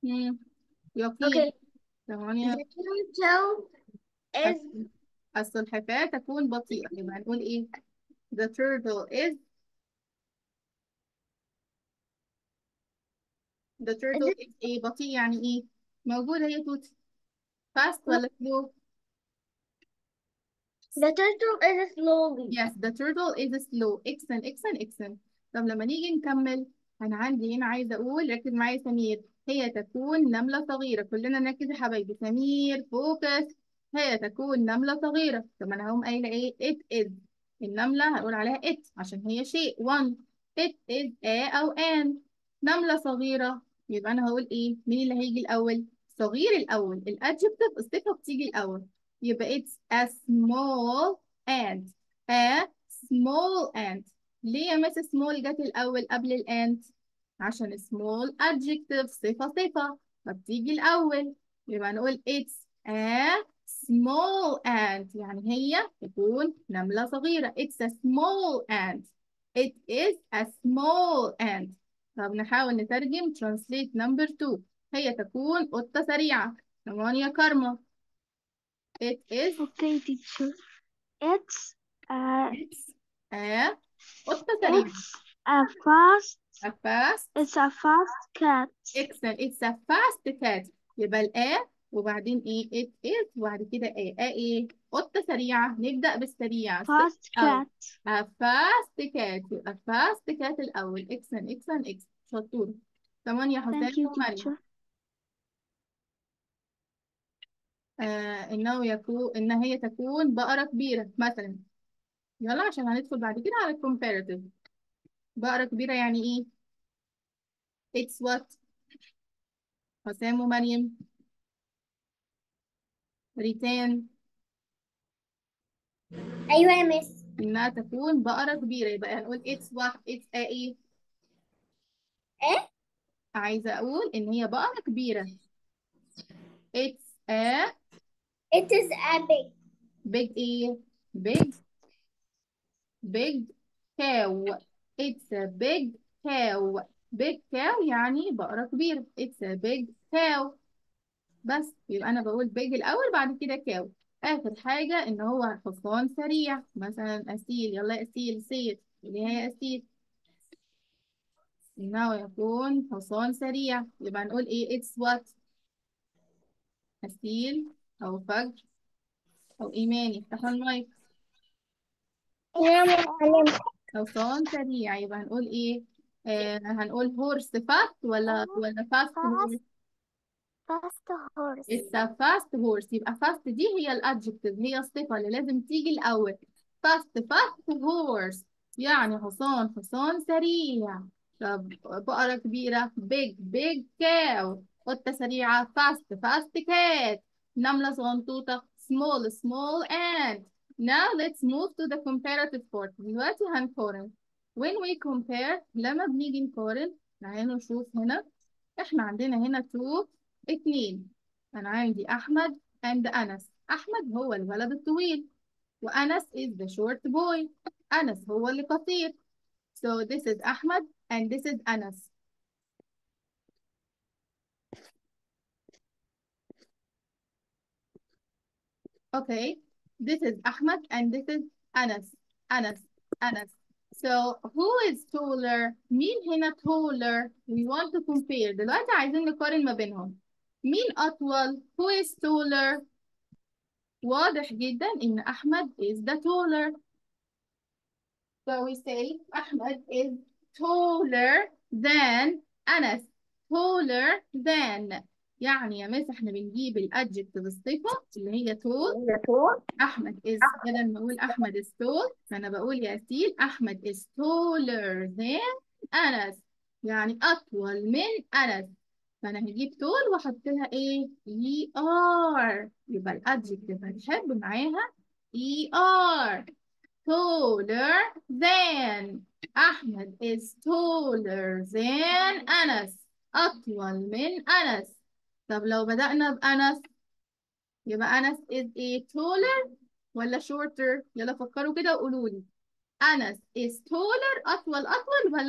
مم. يقين Okay. ثمانية The turtle is السلحفاة تكون بطيئة يبقى هنقول إيه the turtle is the turtle is إيه بطيء يعني إيه موجودة هي توت fast ولا slow the turtle is slowly. yes the turtle is slow excellent excellent excellent طب لما نيجي نكمل أنا عندي هنا عايزة أقول ركز معايا يا سمير هي تكون نملة صغيرة كلنا نركز يا حبايبي سمير فوكس هي تكون نملة صغيرة طب أنا هقوم قايلة إيه it is النملة هنقول عليها it عشان هي شيء one it is a أو an نملة صغيرة يبقى أنا هقول إيه مين اللي هيجي الأول صغير الأول الادجكتيف الصفة بتيجي الأول يبقى it's a small ant a small ant ليه يا مس small جت الأول قبل الانت عشان small adjective صفة صفة فبتيجي الأول يبقى نقول it's a small ant يعني هي تكون نملة صغيرة it's a small ant it is a small ant طب نحاول نترجم translate number two هي تكون قطة سريعة كمان يا كارما it is Okay, teacher. It's a it's a قطة سريعة it's a fast a fast it's a fast cat. excellent it's a fast cat يبقى الآ وبعدين ايه it is وبعد كده ايه آ ايه قطة سريعة نبدأ بالسريع Fast أو cat. a fast cat يبقى fast cat الأول excellent excellent excellent شطور كمان يا Thank حسام you, ومريم teacher. آه إنه يكون إن هي تكون بقرة كبيرة مثلا يلا عشان هندخل بعد كده على comparative بقرة كبيرة يعني ايه it's what حسام ومريم ريتان أيوة يا مس. إنها تكون بقرة كبيرة يبقى هنقول it's what it's a إيه إيه؟ عايزة أقول إن هي بقرة كبيرة it's a It is a big. big إيه big big cow it's a big cow big cow يعني بقرة كبيرة it's a big cow بس يبقى أنا بقول big الأول بعد كده cow آخر حاجة إن هو حصان سريع مثلا أسيل يلا يا أسيل سيد اللي هي أسيل إنه يكون حصان سريع يبقى نقول إيه it's what أسيل أو فجر أو إيماني افتحوا المايك يا معلم. حصان سريع يبقى هنقول إيه آه هنقول هورس فاست ولا ولا فاست هورس Fast horse. It's a fast horse يبقى fast دي هي الادجكتيف هي الصفة اللي لازم تيجي الأول fast fast horse يعني حصان حصان سريع طب بقرة كبيرة big big cow قطة سريعة fast fast cat نملة صغنطوطة small small ant now let's move to the comparative part دلوقتي هنقارن when we compare لما بنيجي نقارن تعالوا نشوف هنا احنا عندنا هنا two اتنين أنا عندي أحمد and أنس أحمد هو الولد الطويل وأنس is the short boy أنس هو اللي قصير so this is أحمد and this is أنس okay this is أحمد and this is أنس أنس أنس so who is taller مين هنا taller we want to compare دلوقتي عايزين نقارن ما بينهم مين أطول who is taller واضح جدا إن أحمد is the taller So we say Ahmed is taller than Anas. Taller than يعني يا مس احنا بنجيب الادجكتيف الصفة اللي هي tall أحمد is بدل ما أقول أحمد is tall فأنا بقول يا سيل أحمد is taller than أنس يعني أطول من أنس فأنا هجيب tall وأحط لها إيه؟ ER يبقى الادجكتيف هنحب معاها ER taller than أحمد is taller than أنس أطول من أنس طب لو بدأنا بأنس يبقى أنس is a taller ولا shorter يلا فكروا كده وقولوا لي أنس is taller أطول أطول ولا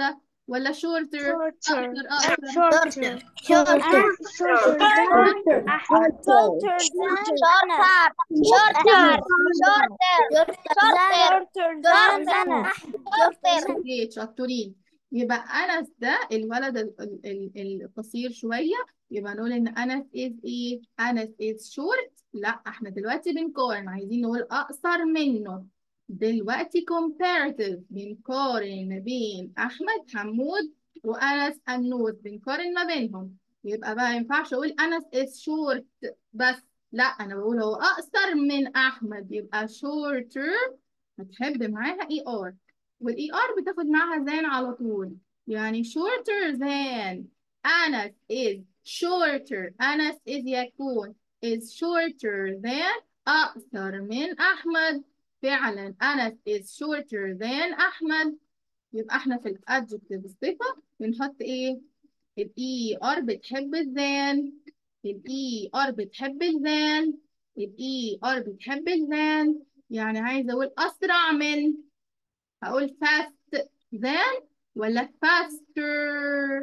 ولا shorter Shorter. أقصر أقصر Shorter. Shorter. Shorter than أحمد. Shorter than Shorter. Shorter. Shorter than أحمد. Shorter. اوكي شطورين يبقى أنس ده الولد ال- ال- ال- القصير شوية يبقى نقول إن أنس is إيه؟ أنس is short لا احنا دلوقتي بنقارن عايزين نقول أقصر منه دلوقتي comparative بنقارن ما بين أحمد حمود وأنس النوس بنقارن ما بينهم يبقى بقى ما ينفعش أقول أنس is short بس لا أنا بقول هو أقصر من أحمد يبقى shorter هتحب معاها اي ار والاي ار بتاخد معاها than على طول يعني shorter than أنس is shorter أنس is يكون is shorter than أقصر من أحمد فعلا أنس is shorter than أحمد يبقى احنا في الادجكتيف الصفة بنحط ايه الاي ار بتحب الذان الاي ار بتحب الذان الاي ار بتحب الذان يعني عايزة اقول اسرع من هقول fast than ولا faster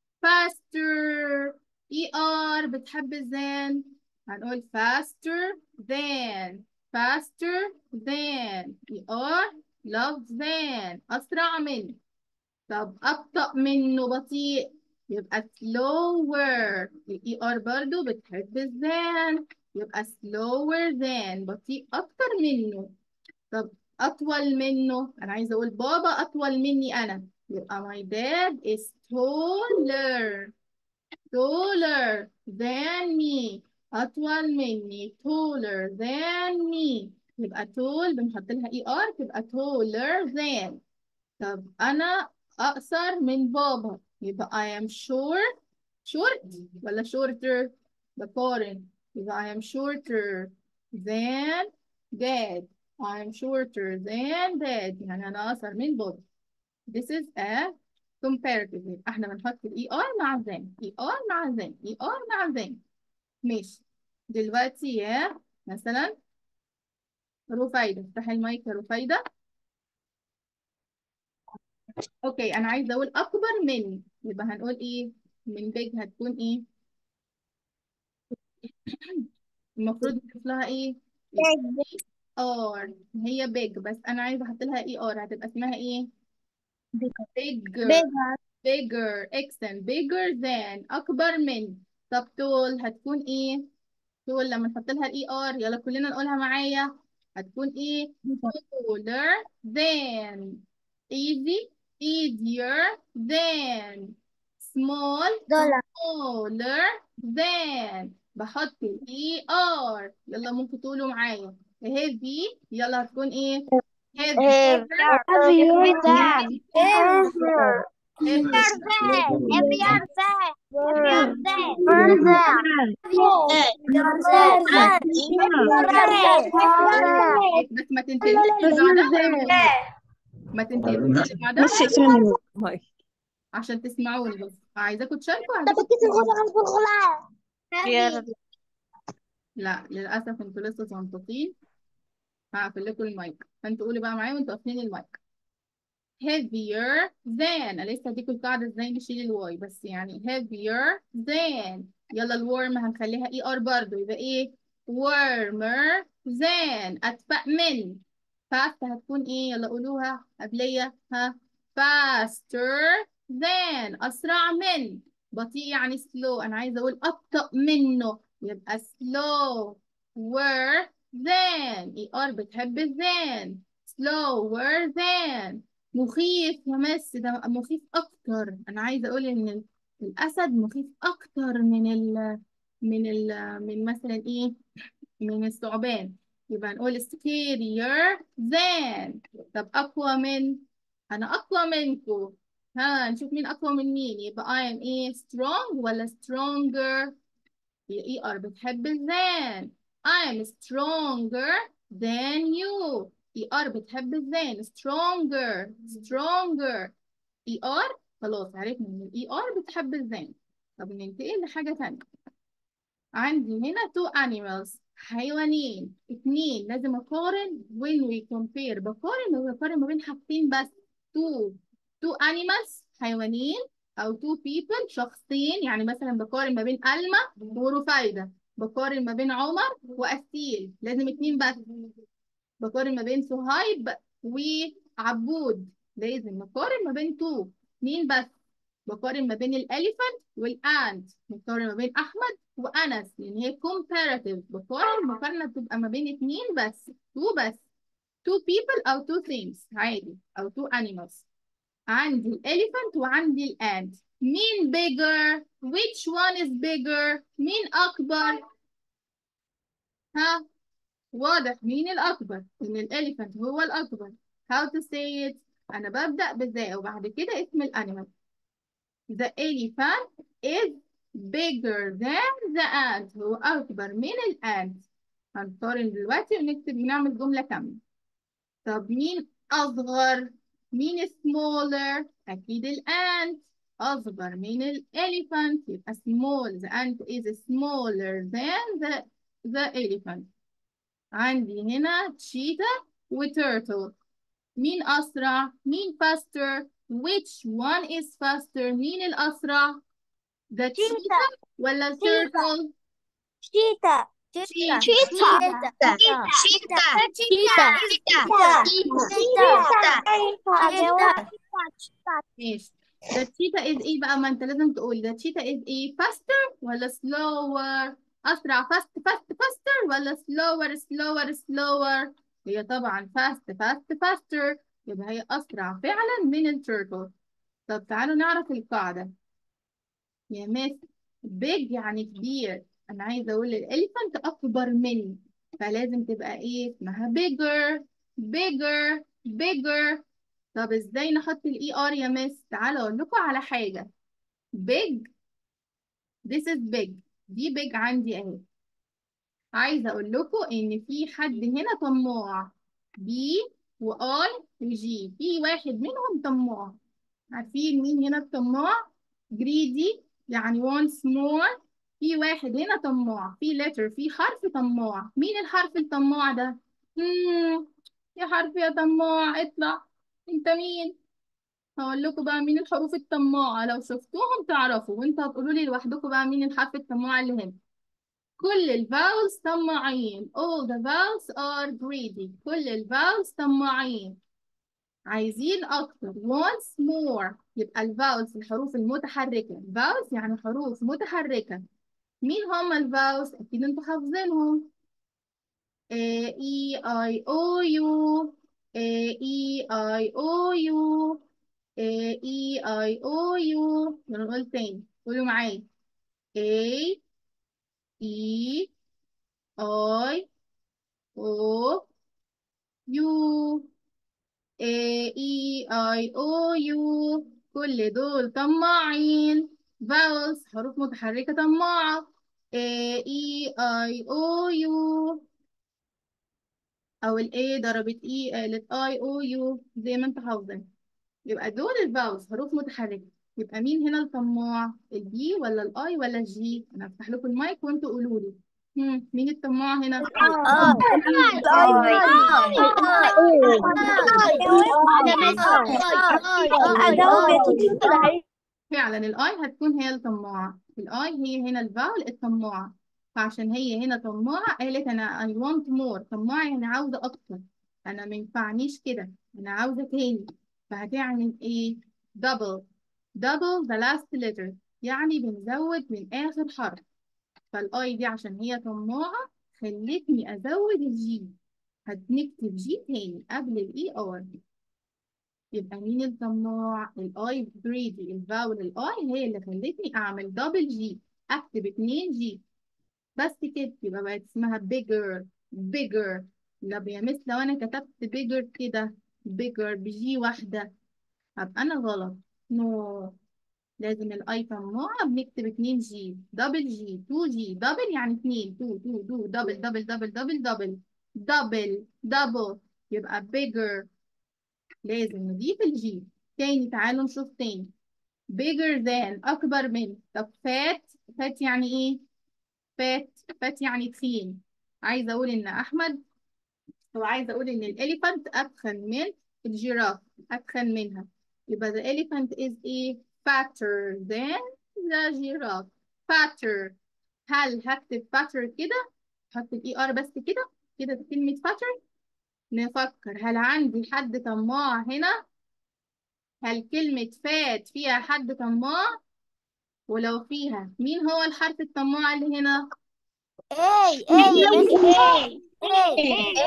faster اي ار بتحب الذان هنقول faster than faster than اي ار loves than اسرع من طب ابطأ منه بطيء يبقى slower الاي ار برضو بتحب الذان يبقى slower than بطيء اكتر منه طب أطول منه أنا عايزة أقول بابا أطول مني أنا يبقى my dad is taller taller than me أطول مني taller than me يبقى tall بنحط لها اي ار تبقى taller than طب أنا أقصر من بابا يبقى I am short short ولا shorter بقارن يبقى I am shorter than dad I am shorter than dad يعني أنا أقصر من بابا This is a comparative يبقى احنا بنحط الاي ار مع than اي ار مع than اي ار مع than ماشي دلوقتي يا مثلا رفايدة افتحي المايك يا رفايدة اوكي انا عايزة اقول اكبر من يبقى هنقول ايه من big هتكون ايه المفروض نضيف لها ايه ار هي big بس انا عايزة احط لها اي ار هتبقى اسمها ايه bigger bigger excellent bigger than أكبر من طب تول هتكون إيه؟ تول لما نحط لها الإي آر يلا كلنا نقولها معايا هتكون إيه؟ taller than easy easier than small دولار smaller than بحط الإي آر يلا ممكن تقولوا معايا heavy يلا هتكون إيه؟ heavy بس ما تنتهيش اللي بعدها ما تنتهيش اللي بعدها عشان تسمعوني بس عايزاكم تشاركوا عايزاكم لا للأسف انتوا لسه صنطوطين هقفل لكم المايك فانتوا قولوا بقى معايا وانتوا قافلين المايك heavier than انا لسه هديكوا القاعدة ازاي نشيل الواي بس يعني heavier than يلا الورم هنخليها اي ار برضه يبقى ايه warmer than ادفأ من fast هتكون ايه يلا قولوها قبلية ها faster than اسرع من بطيء يعني slow انا عايزة اقول ابطأ منه يبقى slower than اي ار بتحب الذان slower than مخيف يا مس ده مخيف اكتر انا عايزه اقول ان ال- الاسد مخيف اكتر من ال من ال من مثلا ايه من الثعبان يبقى نقول scarier than طب اقوى من انا اقوى منكم ها نشوف مين اقوى من مين يبقى I am ايه strong ولا stronger الاي ار بتحب الذان I am stronger than you اي ار بتحب الذان stronger stronger اي ار خلاص عرفنا ان الاي ار بتحب الذان طب ننتقل لحاجة تانية عندي هنا two animals حيوانين اتنين لازم اقارن when we compare بقارن وبقارن ما بين حاجتين بس two two animals حيوانين أو two people شخصين يعني مثلا بقارن ما بين ألمة ورفايدة بقارن ما بين عمر وأسيل لازم اتنين بس بقارن ما بين صهيب وعبود لازم نقارن ما بين تو اتنين بس بقارن ما بين الاليفانت والاند بقارن ما بين احمد وانس لان هي comparative بقارن المقارنه بتبقى ما بين اتنين بس تو بس two people او two things عادي او two animals عندي الاليفانت وعندي الاند مين bigger which one is bigger مين اكبر ها واضح مين الأكبر إن الإليفانت هو الأكبر how to say it أنا ببدأ بالذا وبعد كده اسم الأنيمال the elephant is bigger than the ant هو أكبر من الأنت هنقارن دلوقتي ونكتب ونعمل جملة كاملة طب مين أصغر مين smaller أكيد الأنت أصغر من الإليفانت يبقى small the ant is smaller than the the elephant عندي هنا تشيتا وتيرتل مين أسرع؟ مين faster؟ which one is faster؟ مين الأسرع؟ the cheetah ولا التيرتل؟ شيتا Cheetah. ماشي the cheetah is ايه بقى ما انت لازم تقول the cheetah is ايه faster ولا slower اسرع fast fast faster ولا slower slower slower هي طبعا fast fast faster يبقى هي اسرع فعلا من التيرتل طب تعالوا نعرف القاعدة يا مس big يعني كبير انا عايزه اقول الاليفانت اكبر مني فلازم تبقى ايه اسمها bigger bigger bigger طب ازاي نحط الاي ار يا مس تعالوا اقول لكم على حاجه big this is big دي big عندي اهي عايزه اقول لكم ان في حد هنا طماع بي واي وجي في واحد منهم طماع عارفين مين هنا الطماع greedy يعني wants more في واحد هنا طماع في letter في حرف طماع مين الحرف الطماع ده مم. يا حرف يا طماع اطلع انت مين هقول لكم بقى مين الحروف الطماعة لو شفتوهم تعرفوا وانتوا هتقولوا لي لوحدكم بقى مين الحرف الطماع اللي هنا كل الفاولز طماعين all the vowels are greedy كل الفاولز طماعين عايزين أكتر once more يبقى الفاولز الحروف المتحركة vowels يعني حروف متحركة مين هم الفاولز أكيد انتوا حافظينهم A E I O U A E I O U A E I O U يلا نقول تاني قولوا معايا A E I O U A E I O U كل دول طماعين vowels حروف متحركة طماعة A E I O U أو ال A ضربت E قالت I O U زي ما انت حافظين يبقى دول الفاولز حروف متحركة يبقى مين هنا الطماع البي ولا الاي ولا الجي انا هفتح لكم المايك وانتوا قولوا لي هم، مين الطماع هنا فعلا الاي هتكون هي الطماعة الاي هي هنا الفاول الطماعة فعشان هي هنا طماعة قالت انا I want more طماعة يعني عاوزة اكتر انا ما ينفعنيش كده انا عاوزة تاني فهتعمل ايه double double the last letter يعني بنزود من اخر حرف فالاي دي عشان هي طماعة خلتني ازود الجي هنكتب جي تاني قبل الاي ار يبقى مين الطماع الاي بريدي الفاول الاي هي اللي خلتني اعمل دبل جي اكتب اتنين جي بس كده يبقى بقت اسمها bigger bigger طب يا مس لو انا كتبت bigger كده bigger بجي واحدة هبقى انا غلط نو لازم الاي طماعة بنكتب اتنين جي دبل جي تو جي دبل يعني اتنين تو تو تو دبل دبل دبل دبل دبل دبل دبل يبقى bigger لازم نضيف الجي تاني تعالوا نشوف تاني bigger than أكبر من طب fat fat يعني إيه؟ fat fat يعني تخين عايزة أقول إن أحمد هو عايزة أقول إن الإليفانت أتخن من الجيراف أتخن منها يبقى the elephant is a fatter than the giraffe fatter هل هكتب fatter كده احط الاي ار بس كده كده كلمة fatter نفكر هل عندي حد طماع هنا هل كلمة فات فيها حد طماع ولو فيها مين هو الحرف الطماع اللي هنا اي اي مس اي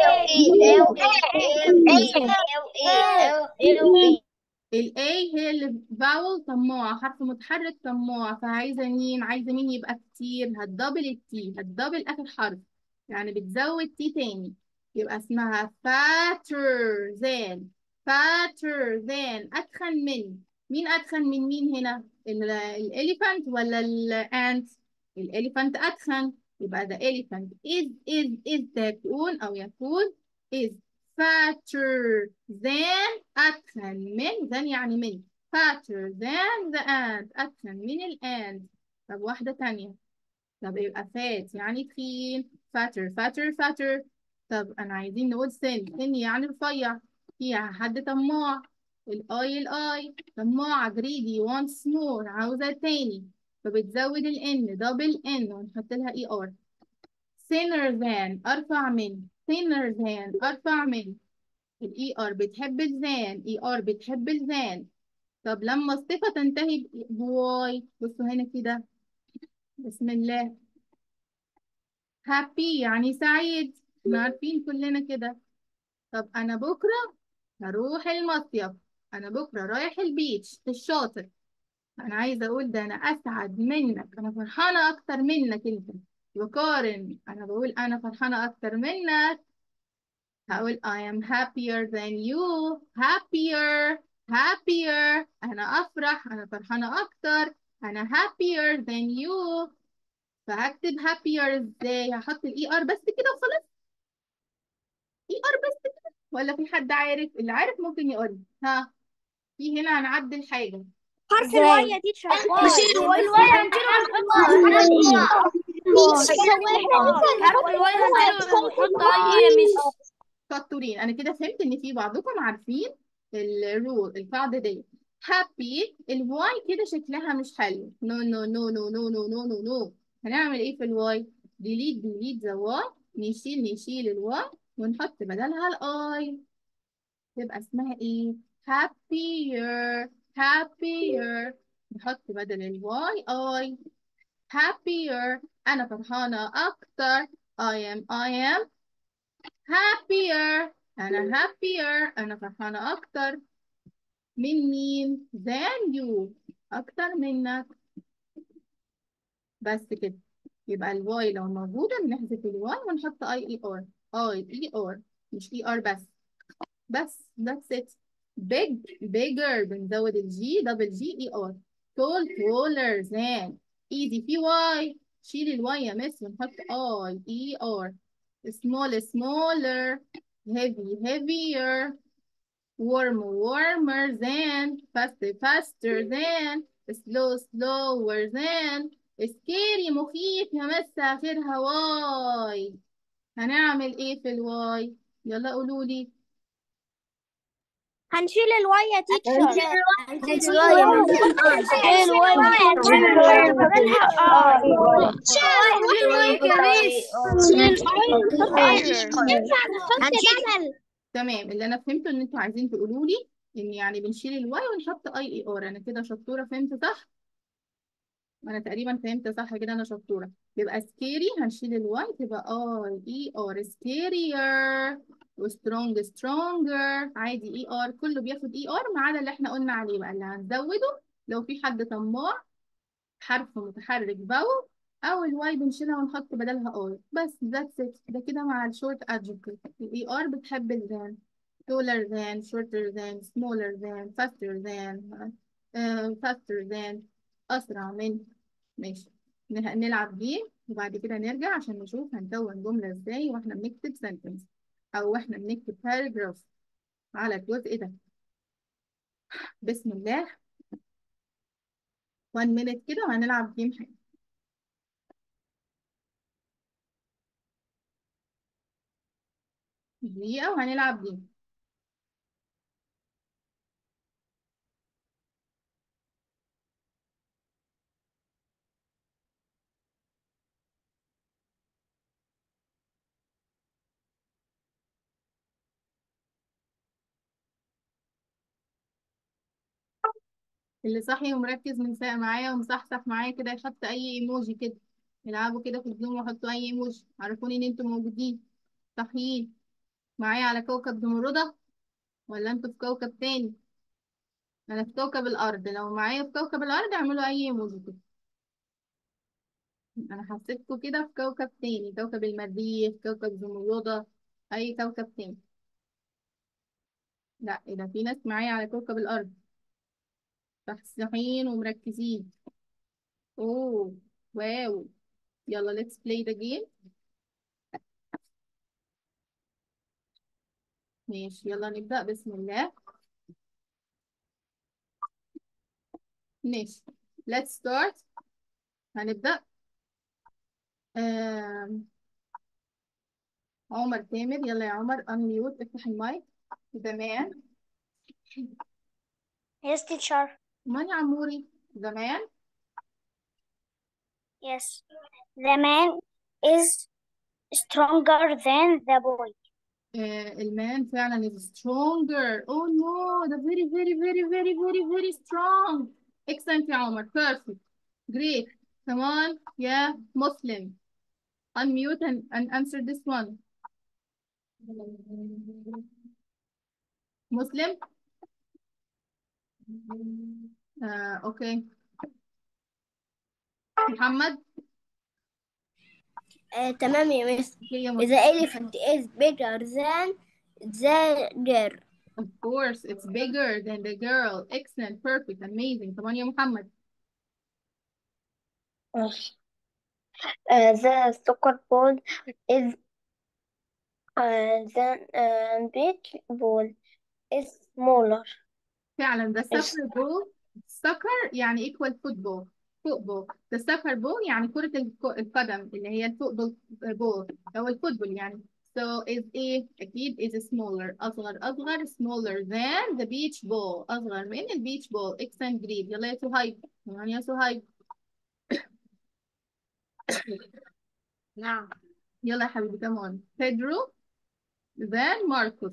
ال A هي اللي فاول طماعة حرف متحرك طماع فعايزة مين عايزة مين يبقى كتير هتدبل التي هتدبل آخر حرف يعني بتزود تي تاني يبقى اسمها fatter than fatter than أتخن من مين أتخن من مين هنا الإليفانت ولا الأنت الإليفانت أتخن يبقى the elephant is is is تكون أو يكون is fatter than أتخن من than يعني من fatter than the ant أتخن من الأنت طب واحدة تانية طب يبقى fat يعني تخين fatter fatter fatter طب أنا عايزين نقول سن سن يعني رفيع فيها حد طماع الآي الآي طماعة greedy wants more عاوزة تاني فبتزود ال N double N ونحط لها اي ار thinner than أرفع من thinner than أرفع من الاي ار بتحب الزان اي ار بتحب الزان طب لما الصفة تنتهي بواي بصوا هنا كده بسم الله happy يعني سعيد احنا عارفين كلنا كده طب أنا بكرة هروح المصيف أنا بكرة رايح البيتش في الشاطئ أنا عايزة أقول ده أنا أسعد منك أنا فرحانة أكتر منك أنت بقارن أنا بقول أنا فرحانة أكتر منك هقول I am happier than you happier happier أنا أفرح أنا فرحانة أكتر أنا happier than you فهكتب happier إزاي هحط الإي آر بس كده وخلاص إي آر بس كده ولا في حد عارف اللي عارف ممكن يقول لي ها في هنا هنعدل حاجة حرف الواي يا تيتشر واي شطورين انا كده فهمت ان في بعضكم عارفين الرول القاعده دي هابي الواي كده شكلها مش حلو نو نو نو نو نو نو نو نو نو هنعمل ايه في الواي ديليت ديليت ذا واي نشيل نشيل الواي ونحط بدلها الاي تبقى اسمها ايه happier happier نحط بدل الواي اي happier انا فرحانه اكتر I am I am happier أنا happier أنا فرحانة أكتر من مين than you أكتر منك بس كده يبقى الواي لو موجودة بنحذف الواي ونحط اي اي ار اي اي ار مش اي ار بس بس that's it big bigger بنزود الجي دبل جي اي ار tall taller than easy في واي شيل الواي يا مس ونحط اي اي ار small smaller heavy heavier warm warmer than fast faster than slow slower than scary مخيف يا مس آخرها واي هنعمل ايه في الواي يلا قولوا لي هنشيل الواي يا تيتشر تمام اللي انا فهمته ان انتوا عايزين تقولوا لي ان يعني بنشيل الواي ونحط اي اي ار انا كده شطوره فهمت صح انا تقريبا فهمت صح كده انا شطوره يبقى سكيري هنشيل الواي تبقى اي اي ار سكيرير وسترونج سترونجر عادي اي ار كله بياخد اي ار ما عدا اللي احنا قلنا عليه بقى اللي هنزوده لو في حد طماع حرف متحرك باول او الواي بنشيلها ونحط بدلها اي بس that's it ده كده مع الشورت adjective الاي ار بتحب الذان taller than shorter than smaller than faster than uh, faster than اسرع من ماشي نه- نلعب جيم وبعد كده نرجع عشان نشوف هنكون جملة ازاي واحنا بنكتب sentence او واحنا بنكتب paragraph على الجزء ده بسم الله one minute كده وهنلعب جيم حلو دقيقة وهنلعب جيم اللي صاحي ومركز من ساعة معايا ومصحصح معايا كده يحط اي ايموجي كده يلعبوا كده في الزوم ويحطوا اي ايموجي عرفوني ان انتوا موجودين صاحيين معايا على كوكب زمردة ولا انتوا في كوكب تاني انا في كوكب الارض لو معايا في كوكب الارض اعملوا اي ايموجي كده انا حسيتكوا كده في كوكب تاني كوكب المريخ كوكب زمردة اي كوكب تاني لا اذا في ناس معايا على كوكب الارض صحصحين ومركزين اوه واو يلا let's play the game ماشي يلا نبدأ بسم الله ماشي let's start هنبدأ آم، عمر تامر يلا يا عمر unmute افتح المايك زمان Yes, teacher. من يا عموري زمان Yes. The man is stronger than the boy. آه المان فعلا is stronger oh no the very very very very very very strong excellent يا عمر perfect great come on يا مسلم unmute and, and answer this one مسلم آه اوكي محمد آه، تمام يا مس اوكي يا مسلم The elephant is bigger than the girl. of course it's bigger than the girl excellent perfect amazing come on يا محمد Uh, the soccer ball is uh, the uh, beach ball is smaller. فعلا the إيش؟ soccer ball soccer يعني equal football football the soccer ball يعني كرة الك- القدم اللي هي الفوتبول بول أو الفوتبول يعني so is ايه أكيد is smaller أصغر أصغر smaller than the beach ball أصغر من البيتش بول excellent great يلا يا سهيب كمان يا سهيب نعم يلا يا حبيبي كمان بيدرو then ماركوس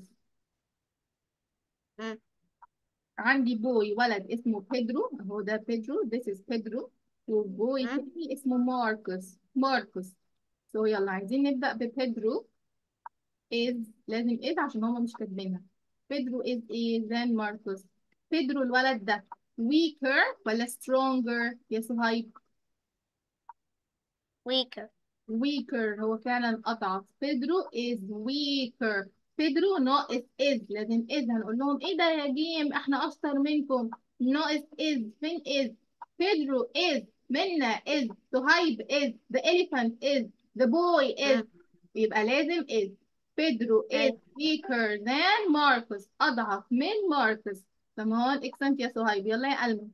مم. عندي بوي ولد اسمه بيدرو اهو ده بيدرو this is بيدرو وبوي مم. تاني اسمه ماركوس ماركوس سو يلا عايزين نبدأ ببيدرو is لازم is عشان هما مش كاتبينها بيدرو is is then ماركوس بيدرو الولد ده weaker ولا stronger يا سهيب weaker. weaker هو فعلا أضعف بيدرو is weaker بيدرو ناقص is لازم is هنقول لهم ايه ده يا جيم احنا أشطر منكم ناقص is فين is بيدرو is منا is سهيب is the elephant is the boy is مم. يبقى لازم is بيدرو is أيوة. weaker than ماركوس أضعف من ماركوس تمام اكسنت يا سهيب يلا يا ألما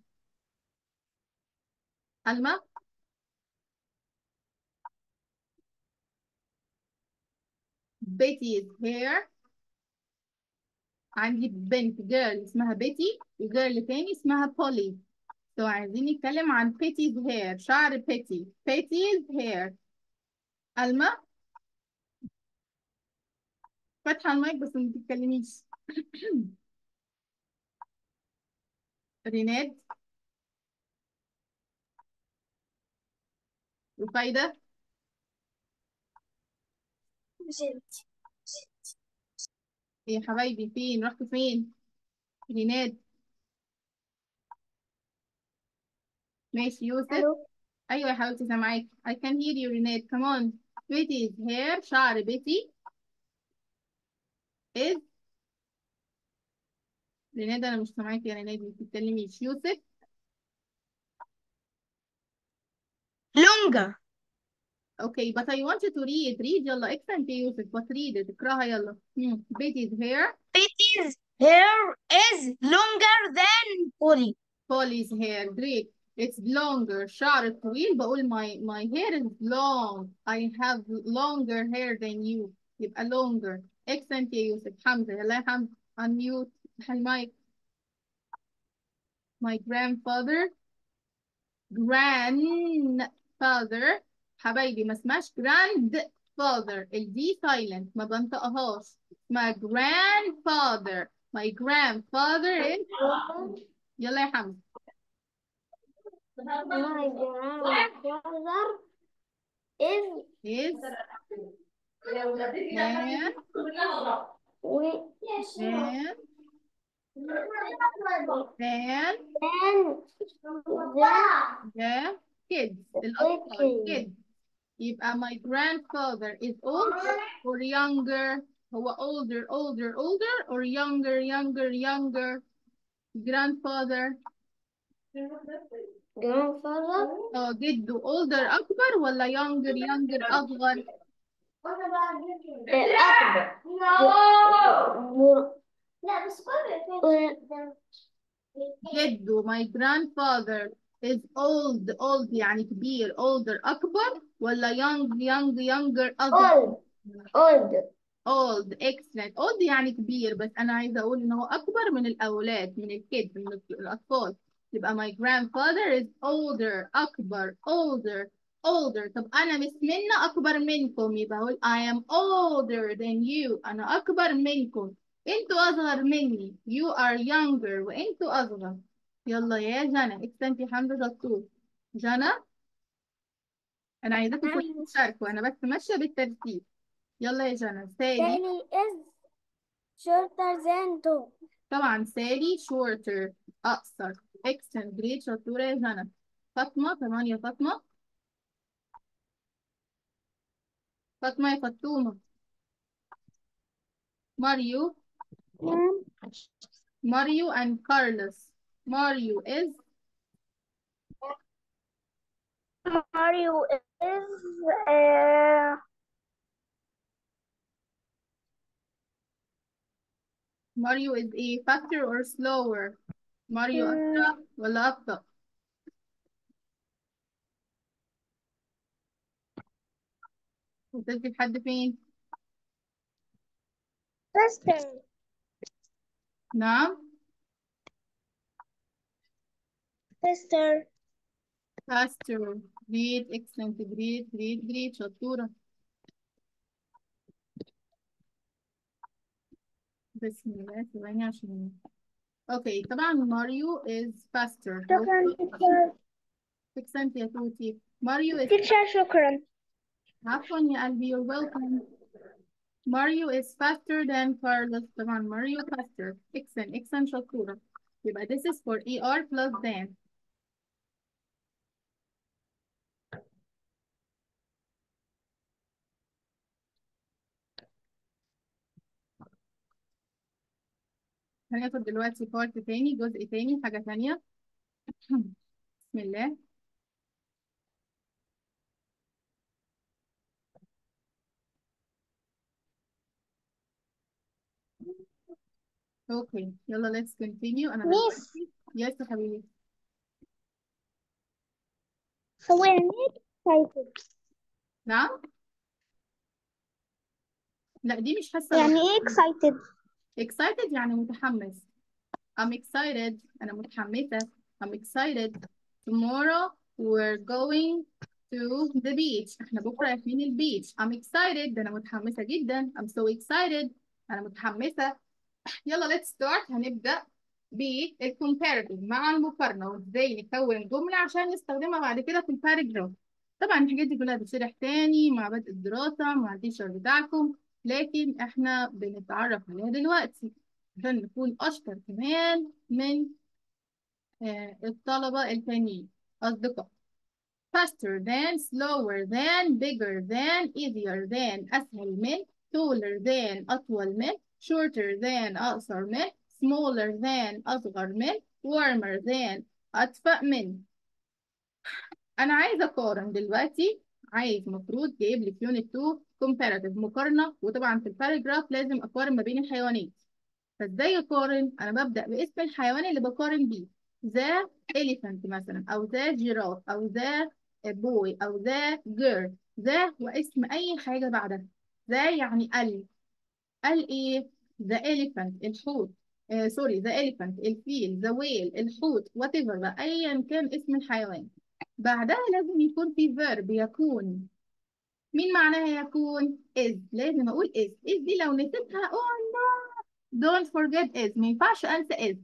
ألما Betty's hair عندي بنت جيرل اسمها بيتي وجيرل تاني اسمها بولي سو عايزين نتكلم عن بيتي's hair شعر بيتي بيتي's hair ألما فاتحة المايك بس ما تتكلميش ريناد وفايدة يا حبايبي فين رحتوا فين ريناد ماشي يوسف ألو أيوة يا حبيبتي سامعاك I can hear you ريناد come on بيتي's hair شعر بيتي is ريناد أنا مش سامعاك يا ريناد ما تتكلميش يوسف longer. Okay, but I want you to read. Read يلا excellent يا يوسف but read it اقراها يلا. مم. Betty's hair, Betty's hair is longer than Polly. Polly's hair. Great. It's longer. شعر طويل بقول my my hair is long. I have longer hair than you. يبقى longer. Excellent يا يوسف. حمزة يلا يا حمزة. Unmute. افتح المايك. My grandfather. Grandfather. حبايبي ما اسمهاش grandfather. الدي silent ما بنطقهاش. اسمها grandfather. My grandfather is يلا يا حمزة My grandfather is is than with than than and the kids الأطفال kids. kids يبقى my grandfather is older or younger هو older older older or younger younger younger grandfather grandfather اه جده older أكبر ولا younger younger أصغر الأكبر لا بس جده my grandfather is old old يعني كبير older أكبر ولا young young younger أصغر old old old excellent old يعني كبير بس أنا عايزة أقول إن هو أكبر من الأولاد من الكيد من الأطفال يبقى my grandfather is older أكبر older older طب أنا مش منا أكبر منكم يبقى أقول I am older than you أنا أكبر منكم أنتوا أصغر مني you are younger وأنتوا أصغر يلا يا جنى اكسنتي حمزة دكتور جنى أنا عايزاكم كلكم تشاركوا أنا بس ماشية بالترتيب يلا يا جنى سالي Sally is shorter than Tom طبعا سالي shorter أقصر excellent great شطورة يا جنى فاطمة كمان يا فاطمة فاطمة يا فطومة ماريو ماريو and Carlos Mario is Mario is uh, Mario is a faster or slower ماريو أسرع ولا أبطأ وصلتي لحد فين faster نعم faster faster great excellent great great great شطورة بسم الله ثواني عشان اوكي طبعا ماريو is faster شكرا teacher excellent يا توتي ماريو is teacher شكرا عفوا يا قلبي you're welcome Mario is faster than Carlos طبعا Mario faster excellent excellent شطورة يبقى this is for ER plus than هناخد دلوقتي بارت تاني جزء تاني حاجة تانية بسم الله اوكي يلا let's continue انا Miss. دلوقتي يس يا حبيبي هو يعني excited نعم لا دي مش حاسة يعني ايه excited excited يعني متحمس I'm excited أنا متحمسة I'm excited tomorrow we're going to the beach احنا بكرة رايحين البيتش I'm excited ده أنا متحمسة جدا I'm so excited أنا متحمسة يلا let's start هنبدأ بالcomparative مع المقارنة وازاي نكون جملة عشان نستخدمها بعد كده في الباراجراف طبعا الحاجات دي كلها بتشرح تاني مع بدء الدراسة مع التيشر بتاعكم لكن احنا بنتعرف عليها دلوقتي عشان نكون أشطر كمان من آه، الطلبة التانيين أصدقاء faster than slower than bigger than easier than أسهل من taller than أطول من shorter than أقصر من smaller than أصغر من warmer than أدفأ من أنا عايزة أقارن دلوقتي عايز مفروض جايب لي في يونت 2 comparative مقارنة وطبعا في الباراجراف لازم أقارن ما بين الحيوانات فازاي اقارن انا ببدا باسم الحيوان اللي بقارن بيه ذا elephant مثلا او ذا جيراف او ذا بوي او ذا جير ذا واسم اي حاجه بعدها ذا يعني ال ال ايه ذا elephant الحوت آه سوري ذا elephant الفيل ذا ويل الحوت وات ايفر بقى ايا كان اسم الحيوان بعدها لازم يكون في verb يكون مين معناها يكون is لازم اقول is is دي لو نسيتها oh no don't forget is ما ينفعش انسى is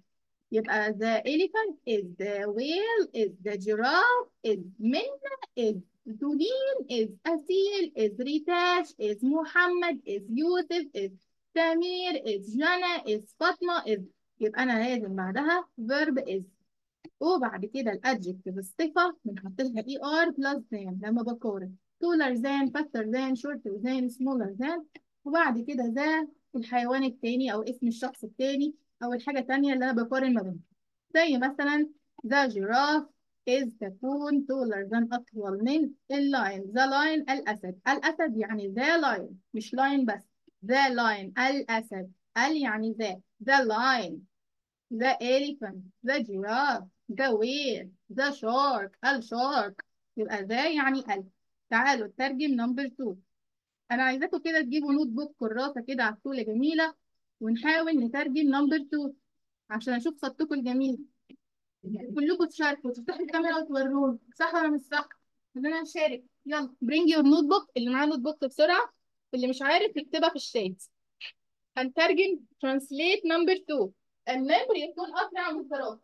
يبقى the elephant is the whale is the giraffe is Minna is Tulin is Asil is Ritash is Muhammad is Yusuf is Samir is Jana is Fatma is يبقى أنا لازم بعدها verb is وبعد كده الادجكتيف الصفة بنحط لها اي ار بلس than لما بقارن taller than faster than shorter than smaller than وبعد كده ذا الحيوان التاني أو اسم الشخص التاني أو الحاجة التانية اللي أنا بقارن ما بينهم زي مثلا the giraffe is تكون taller than أطول من اللاين the lion الأسد الأسد يعني the lion مش lion بس the lion الأسد ال يعني ذا the lion the elephant the giraffe the whale the shark الشارك يبقى ذا يعني ال تعالوا نترجم نمبر 2 انا عايزاكم كده تجيبوا نوت بوك كراسه كده عسوله جميله ونحاول نترجم نمبر 2 عشان اشوف خطكم الجميل كلكم تشاركوا تفتحوا الكاميرا وتوروني صح ولا مش صح خلينا نشارك يلا برينج يور نوت بوك اللي معاه نوت بوك بسرعه اللي مش عارف يكتبها في الشات هنترجم ترانسليت نمبر 2 النمر يكون اسرع من الزرافه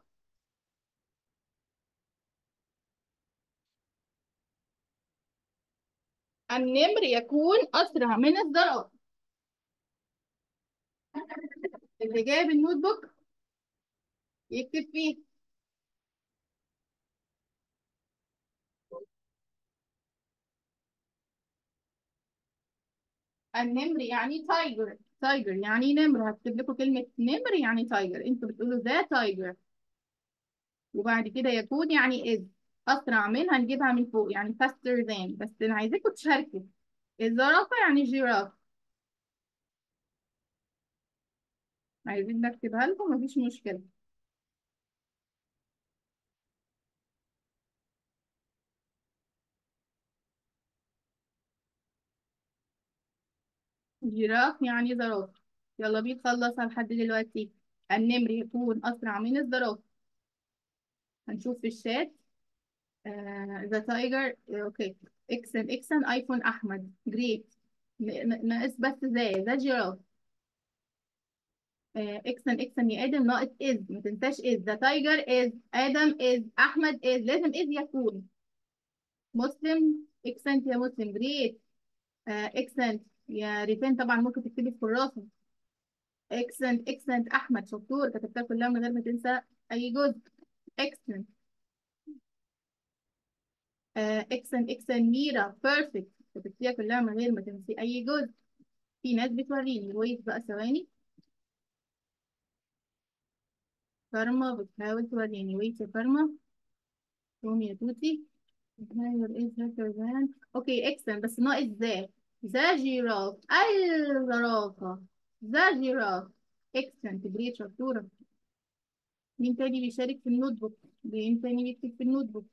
النمر يكون اسرع من الزرافه اللي جايب النوت بوك يكتب فيه النمر يعني تايجر تايجر يعني نمر هكتب لكم كلمة نمر يعني تايجر انتوا بتقولوا ذا تايجر وبعد كده يكون يعني is أسرع من هنجيبها من فوق يعني faster than بس أنا عايزاكم تشاركوا الزرافة يعني جيراف عايزين نكتبها لكم مفيش مشكلة جيراف يعني زرافة يلا بينا نخلصها لحد دلوقتي النمر يكون أسرع من الزرافة هنشوف في الشات ذا تايجر اوكي اكسن اكسن ايفون احمد جريت ناقص بس ذا ذا جيراف اكسن اكسن يا ادم ناقص از ما تنساش از ذا تايجر از ادم از احمد از لازم از يكون مسلم اكسنت يا مسلم جريت اكسنت يا ريفين طبعا ممكن تكتبي في كراسة اكسنت اكسنت احمد شطور كتبتها كلها من غير ما تنسى اي جزء اكسنت اكسن اكسن ميرا بيرفكت كتبتيها كلها من غير ما تنسي اي جزء في ناس بتوريني ويت بقى ثواني كارما بتحاول توريني ويت يا كارما قوم يا توتي اوكي اكسن بس ناقص ذا ذا جيراف الزرافة ذا جيراف اكسن تجريت شطورة مين تاني بيشارك في النوت بوك مين تاني بيكتب في النوت بوك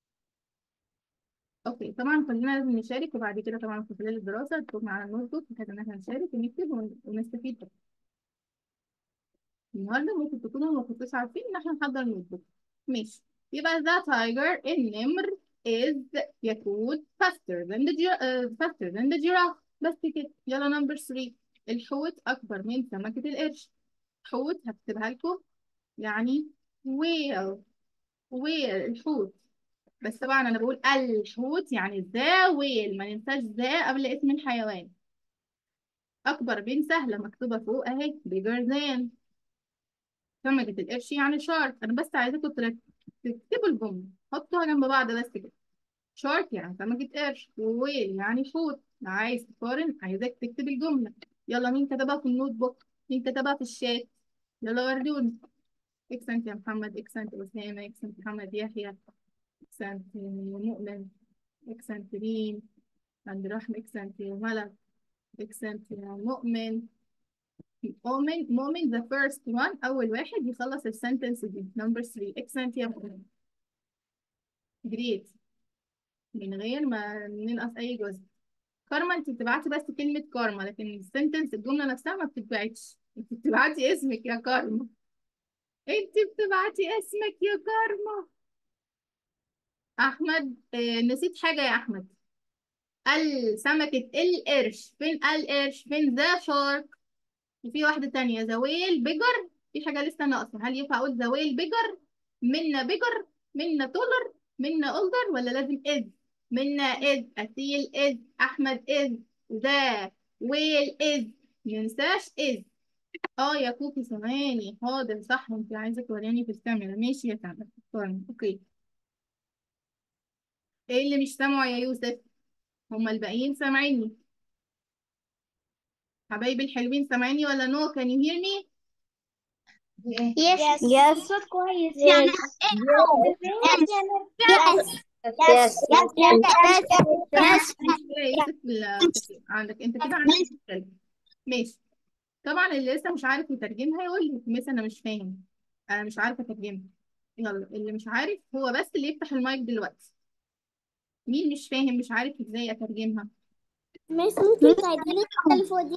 اوكي طبعا كلنا لازم نشارك وبعد كده طبعا في خلال الدراسة تكون معانا النوت بوك بحيث ان احنا نشارك ونكتب ون- ونستفيد بقى. النهارده ممكن تكونوا ما كنتوش عارفين ان احنا نحضر نوت بوك ماشي يبقى the tiger النمر is يكون faster than the gi- uh, faster than the giraffe بس كده يلا نمبر 3 الحوت اكبر من سمكة القرش حوت هكتبها لكم يعني whale whale الحوت بس طبعا انا بقول الحوت يعني ذا ويل ما ننساش ذا قبل اسم الحيوان اكبر من سهله مكتوبه فوق اهي bigger than سمكه القرش يعني شارك انا بس عايزاكم ترك- تكتبوا الجمله حطوها جنب بعض بس كده شارك يعني سمكه قرش وويل يعني حوت عايز تقارن عايزاك تكتب الجمله يلا مين كتبها في النوت بوك مين كتبها في الشات يلا وروني اكسنت يا محمد اكسنت اسامه اكسنت محمد يحيى اكسنت مؤمن اكسنت ريم عند رحم اكسنت يا ملك اكسنت يا مؤمن مؤمن مؤمن the first one أول واحد يخلص السنتنس دي number 3 اكسنت يا مؤمن great من غير ما ننقص أي جزء كارما انت بتبعتي بس كلمة كارما لكن السنتنس الجملة نفسها ما بتتبعتش انت بتبعتي اسمك يا كارما انت بتبعتي اسمك يا كارما أحمد آه نسيت حاجة يا أحمد ال سمكة القرش فين القرش فين ذا شارك وفي واحدة تانية ذا ويل بيجر في حاجة لسه ناقصة هل ينفع أقول the whale bigger منا bigger منا taller منا older ولا لازم is منا is أسيل is أحمد is the whale is مننساش is اه يا كوكي ثواني حاضر صح انت عايزة توريني في الكاميرا ماشي يا كاميرا فكرني اوكي ايه اللي مش سامعه يا يوسف هما الباقيين سامعيني حبايبي الحلوين سامعيني ولا نو كان يو هير مي Yes. Yes. الصوت كويس يعني Yes. Yes. يوسف ال- عندك انت كده عندك مشكلة ماشي طبعا اللي لسه مش عارف يترجمها يقول لي مس انا مش فاهم انا مش عارفه اترجمها يلا اللي مش عارف هو بس اللي يفتح المايك دلوقتي مين مش فاهم مش عارف ازاي اترجمها مس ممكن تعيدي لي الحتة اللي فوق دي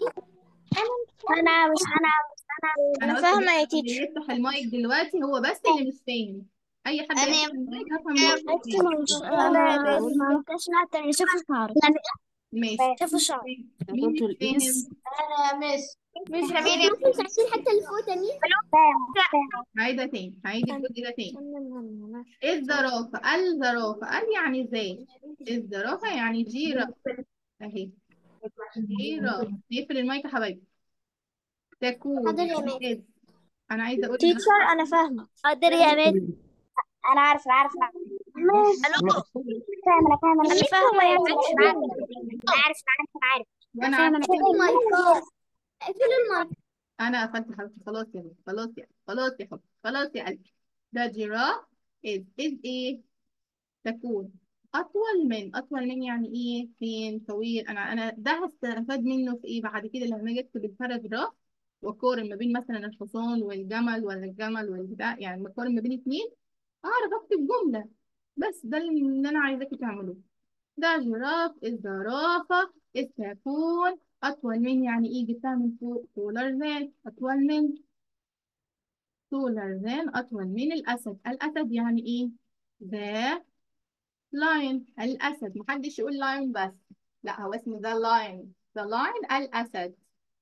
أنا مش أنا انا أنا قلت فاهمة يا اللي تيتشر يفتح المايك دلوقتي هو بس اللي مش فاهم اي حد أنا- يفتح المايك هفهم هو مش فاهم. مش أنا ما كنتش نعرف شوف شعري ماشي شوف شعري مين مش فاهم أنا مس مس ممكن تعيدي الحتة اللي فوق تاني عايده تاني هعيد الجزء ده تاني الزرافه الزرافه قال يعني ازاي الزرافه يعني جيرة اهي جيرة نقفل المايك يا حبايبي تكون حاضر يا مس. إز. انا عايزه اقول تيتشر أنا فاهمة حاضر يا مس أنا عارفة عارفة ألو فاهمة أنا فاهمة أنا فاهمة يا تيتشر أنا عارف أنا عارف أنا عارف وانا فاهمة عارفه أنا المايك اقفلوا المايك انا قفلت حبيبتي خلاص يا بنتي خلاص يا خلاص يا حبيبي خلاص يا قلبي ده جيراف is is ايه تكون اطول من اطول من يعني ايه فين طويل انا انا ده هستفاد منه في ايه بعد كده لما اجي اكتب الباراجراف واقارن ما بين مثلا الحصان والجمل ولا الجمل والبتاع يعني بقارن ما بين اتنين اعرف اكتب جمله بس ده اللي انا عايزاكم تعملوه ده جراف الزرافة التكون أطول من يعني إيه جبتها من فوق taller than أطول من taller than أطول من الأسد الأسد يعني إيه the lion الأسد محدش يقول lion بس لا هو اسمه the lion the lion الأسد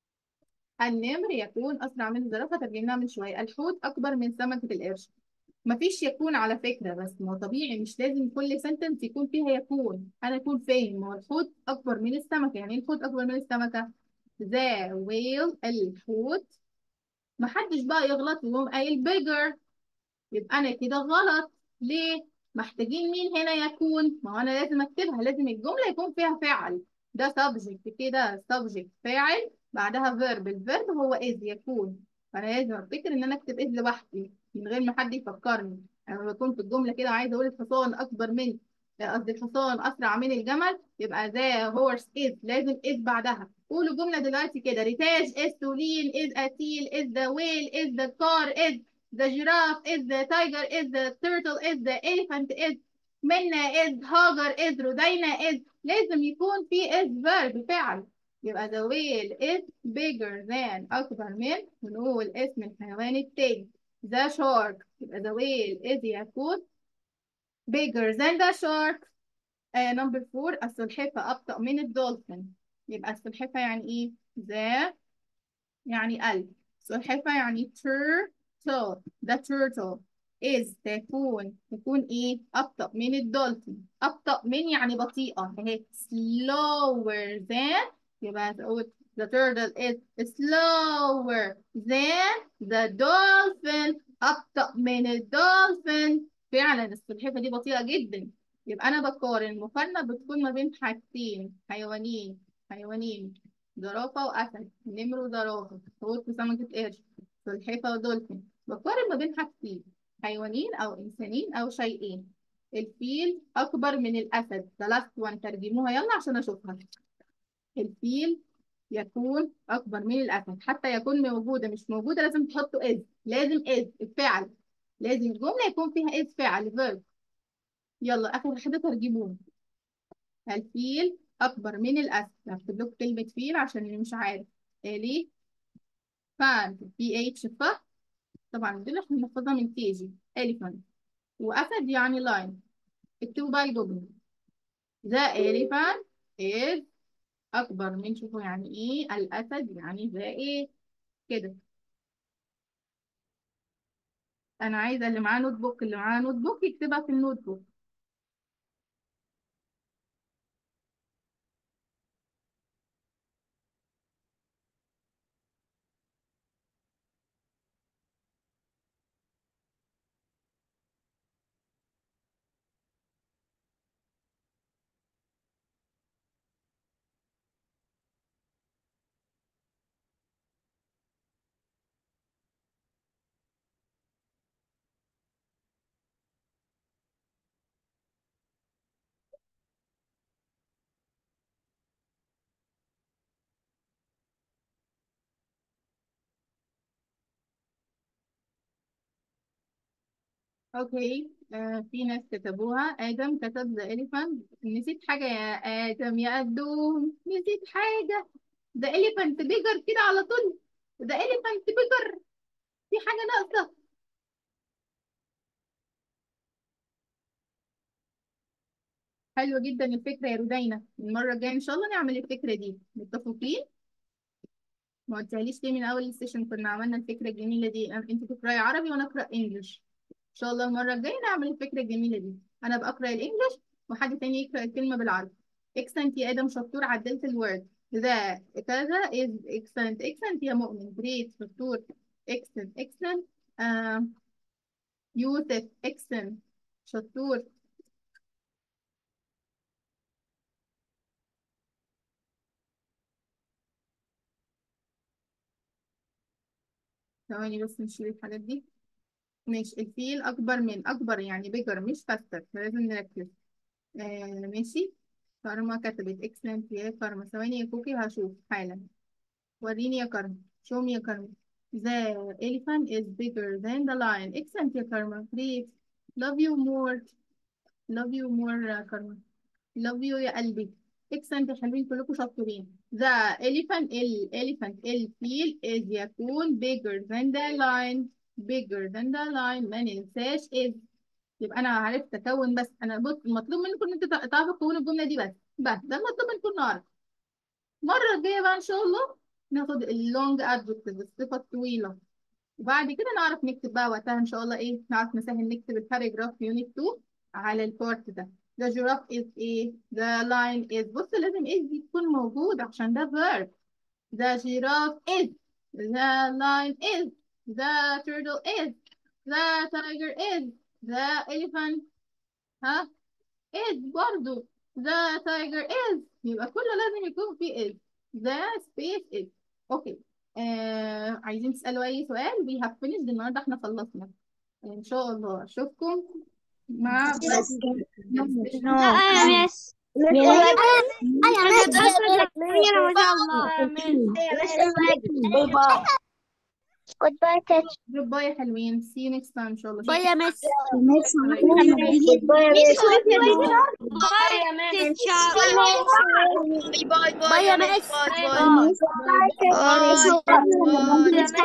النمر يكون أسرع من الزرافة ترجمناها من شوية الحوت أكبر من سمكة القرش مفيش يكون على فكرة بس ما هو طبيعي مش لازم كل سنتنس يكون فيها يكون أنا أكون فاهم ما هو الحوت أكبر من السمكة يعني إيه الحوت أكبر من السمكة the whale الحوت محدش بقى يغلط ويقوم قايل bigger يبقى أنا كده غلط ليه؟ محتاجين مين هنا يكون؟ ما هو أنا لازم أكتبها لازم الجملة يكون فيها فعل ده subject كده subject فاعل بعدها verb الفيرب هو is يكون فأنا لازم أفتكر إن أنا أكتب is لوحدي من غير ما حد يفكرني أنا لما بكون في الجملة كده عايزة أقول الحصان أكبر من قصدي الحصان أسرع من الجمل يبقى the horse is لازم is بعدها قولوا جملة دلوقتي كده ريتاج is to lean is a seal is the whale is the car is the giraffe is the tiger is the turtle is the elephant is منا is هاجر is رودينا is لازم يكون في is verb فعل يبقى the whale is bigger than أكبر من ونقول اسم الحيوان التاني the shark يبقى the whale is يكون bigger than the shark آه number four السلحفة أبطأ من الدولفين يبقى السلحفة يعني إيه the يعني قلب سلحفة يعني turtle the turtle is تكون تكون إيه أبطأ من الدولفين أبطأ من يعني بطيئة أهي slower than يبقى تقول the turtle is slower than the dolphin أبطأ من الدولفين فعلا السلحفة دي بطيئة جدا يبقى أنا بقارن المقارنة بتكون ما بين حاجتين حيوانين حيوانين زرافة وأسد نمر وزرافة حوت وسمكة قرش سلحفة ودولفين بقارن ما بين حاجتين حيوانين أو إنسانين أو شيئين الفيل أكبر من الأسد the last one ترجموها يلا عشان أشوفها الفيل يكون أكبر من الأسد حتى يكون موجودة مش موجودة لازم تحطوا إز لازم إز الفعل لازم الجملة يكون فيها إز فعل verb يلا آخر حاجة ترجموها الفيل أكبر من الأسد هكتب لكم كلمة فيل عشان اللي مش عارف إيه ليه فان بي اتش ف طبعا دول احنا بنحفظها من كيجي elephant وأسد يعني لاين اكتبوا بقى الجملة the elephant is أكبر من شوفوا يعني إيه الأسد يعني ذا إيه كده انا عايزه اللي معاه نوت بوك اللي معاه نوت بوك يكتبها في النوت بوك اوكي آه في ناس كتبوها ادم كتب ذا elephant نسيت حاجه يا ادم يا قدوم نسيت حاجه ذا elephant bigger كده على طول ذا elephant bigger في حاجه ناقصه حلوه جدا الفكره يا رودينا المره الجايه ان شاء الله نعمل الفكره دي متفقين ما قلتهاليش ليه من اول السيشن كنا عملنا الفكره الجميله دي أنا- انت تقراي عربي وانا اقرا انجلش ان شاء الله المره الجايه نعمل الفكره الجميله دي انا بقرا الانجليش وحد تاني يقرا الكلمه بالعربي اكسنت يا ادم شطور عدلت الوورد ذا كذا از اكسنت اكسنت يا مؤمن جريت شطور اكسنت اكسنت آه يوسف اكسنت شطور ثواني بس نشيل الحاجات دي ماشي الفيل اكبر من اكبر يعني بيجر مش فاستر فلازم نركز آه ماشي كارما كتبت اكسلنت يا كارما ثواني يا كوكي هشوف حالا وريني يا كارما show me يا كارما the elephant is bigger than the lion excellent يا كارما great love you more love you more يا كارما love you يا قلبي excellent يا حلوين كلكم شطورين the elephant ال elephant الفيل is يكون bigger than the lion bigger than the lion ما ننساش is يبقى انا عرفت اكون بس انا بص المطلوب منكم ان انتوا تعرفوا تكونوا الجمله دي بس بس ده المطلوب منكم النهارده المره الجايه بقى ان شاء الله ناخد اللونج ادجكتيف الصفه الطويله وبعد كده نعرف نكتب بقى وقتها ان شاء الله ايه نعرف نسهل نكتب الباراجراف في يونت 2 على البارت ده the giraffe is ايه the lion is بص لازم is دي تكون موجود عشان ده verb the giraffe is the lion is the turtle is the tiger is the elephant ها is برضو the tiger is يبقى كله لازم يكون فيه is the space is اوكي آه عايزين تسألوا أي سؤال we have finished النهاردة احنا خلصنا إن شاء الله أشوفكم مع يا مس Goodbye, teacher. باي يا حلوين see you next time إن شاء الله باي يا مس باي باي باي يا باي مس باي باي باي